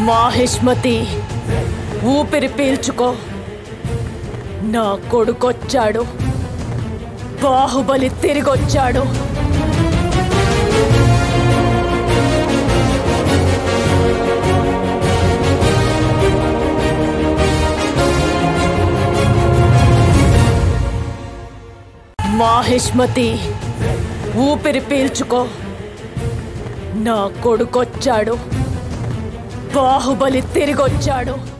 మాహిష్మతి ఊపిరి పీల్చుకో నా కొడుకొచ్చాడు బాహుబలి తిరిగొచ్చాడు మాహిష్మతి ఊపిరి పీల్చుకో నా కొడుకొచ్చాడు బాహుబలి తిరిగొచ్చాడు